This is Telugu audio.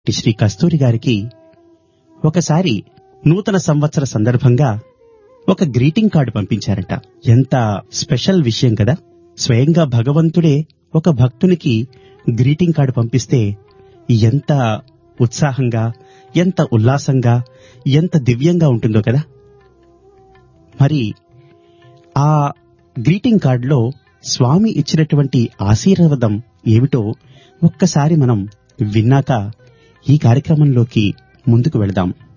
శ్రీ కస్తూరి గారికి ఒకసారి నూతన సంవత్సర సందర్భంగా ఒక గ్రీటింగ్ కార్డు పంపించారట ఎంత స్పెషల్ విషయం కదా స్వయంగా భగవంతుడే ఒక భక్తునికి గ్రీటింగ్ కార్డు పంపిస్తే ఎంత ఉత్సాహంగా ఎంత ఉల్లాసంగా ఎంత దివ్యంగా ఉంటుందో కదా మరి ఆ గ్రీటింగ్ కార్డులో స్వామి ఇచ్చినటువంటి ఆశీర్వాదం ఏమిటో ఒక్కసారి మనం విన్నాక ఈ కార్యక్రమంలోకి ముందుకు వెళదాం